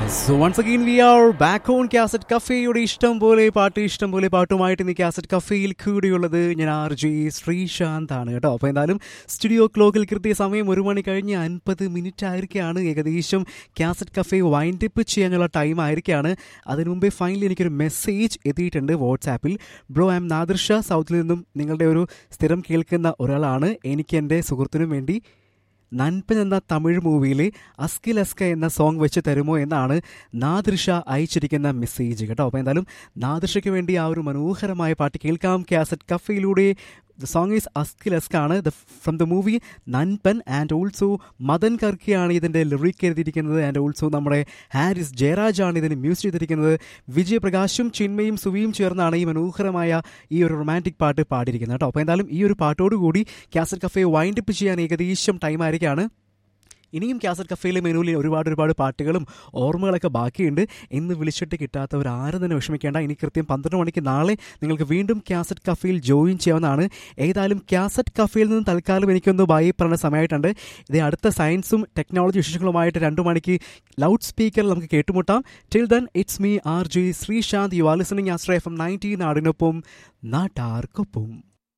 so once again we are back on cassette കഫേയുടെ ഇഷ്ടം പോലെ പാട്ട് ഇഷ്ടം പോലെ പാട്ടുമായിട്ട് ഇന്ന് കാസറ്റ് കഫേയിൽ കൂടിയുള്ളത് ഞാൻ ആർ ജെ ശ്രീശാന്ത് ആണ് കേട്ടോ അപ്പോൾ എന്തായാലും സ്റ്റുഡിയോ ക്ലോക്കിൽ കൃത്യ സമയം ഒരു മണി കഴിഞ്ഞ് അൻപത് മിനിറ്റ് ആയിരിക്കുകയാണ് ഏകദേശം കാസറ്റ് കഫേ വൈൻഡ് അപ്പ് ചെയ്യാനുള്ള ടൈം ആയിരിക്കുകയാണ് അതിനു മുമ്പേ ഫൈനലി എനിക്കൊരു മെസ്സേജ് എത്തിയിട്ടുണ്ട് വാട്സാപ്പിൽ ബ്രോ ഐ എം നാദിർഷ സൗത്തിൽ നിന്നും നിങ്ങളുടെ ഒരു സ്ഥിരം കേൾക്കുന്ന ഒരാളാണ് എനിക്ക് എൻ്റെ സുഹൃത്തിനും വേണ്ടി നൻപൻ എന്ന തമിഴ് മൂവിയിലെ അസ്കിൽ അസ്ക എന്ന സോങ് വെച്ച് തരുമോ എന്നാണ് നാദൃഷ അയച്ചിരിക്കുന്ന മെസ്സേജ് കേട്ടോ അപ്പോൾ എന്തായാലും നാദൃഷയ്ക്ക് വേണ്ടി ആ ഒരു മനോഹരമായ പാട്ട് കേൾക്കാം കാസറ്റ് കഫയിലൂടെ ദ സോങ് ഈസ് അസ്കിൽ അസ്ക ആണ് the from the movie Nanban and also Madan കർക്കിയാണ് ഇതിൻ്റെ ലിറിക് എഴുതിയിരിക്കുന്നത് ആൻഡ് ഓൾസോ നമ്മുടെ ഹാരിസ് ജയരാജ് ആണ് ഇതിന് മ്യൂസിക് ചെയ്തിരിക്കുന്നത് വിജയപ്രകാശും ചിന്മയും സുവിയും ചേർന്നാണ് ഈ മനോഹരമായ ഈ ഒരു റൊമാൻറ്റിക് പാട്ട് പാടിയിരിക്കുന്നത് കേട്ടോ അപ്പോൾ എന്തായാലും ഈ ഒരു പാട്ടോടുകൂടി കാസറ്റ് കഫേ വൈൻഡ് അപ്പ് ചെയ്യാൻ ഏകദേശം ടൈം ആയിരിക്കുകയാണ് ഇനിയും കാസറ്റ് കഫേയിലെ മെനുവിൽ ഒരുപാട് ഒരുപാട് പാട്ടുകളും ഓർമ്മകളൊക്കെ ബാക്കിയുണ്ട് ഇന്ന് വിളിച്ചിട്ട് കിട്ടാത്തവർ ആരും തന്നെ വിഷമിക്കേണ്ട ഇനി കൃത്യം പന്ത്രണ്ട് മണിക്ക് നാളെ നിങ്ങൾക്ക് വീണ്ടും കാസറ്റ് കഫേയിൽ ജോയിൻ ചെയ്യാവുന്നതാണ് ഏതായാലും കാസറ്റ് കഫേയിൽ നിന്ന് തൽക്കാലം എനിക്കൊന്ന് ബൈ പറഞ്ഞ സമയമായിട്ടുണ്ട് ഇത് അടുത്ത സയൻസും ടെക്നോളജി വിശേഷങ്ങളുമായിട്ട് രണ്ടു മണിക്ക് ലൗഡ് സ്പീക്കറിൽ നമുക്ക് കേട്ടുമുട്ടാം till then it's me R J Sreesanth you are listening ആസ്ട്രേ എഫ് എം നയൻറ്റീൻ നാടിനൊപ്പം നാട്ടാർക്കൊപ്പം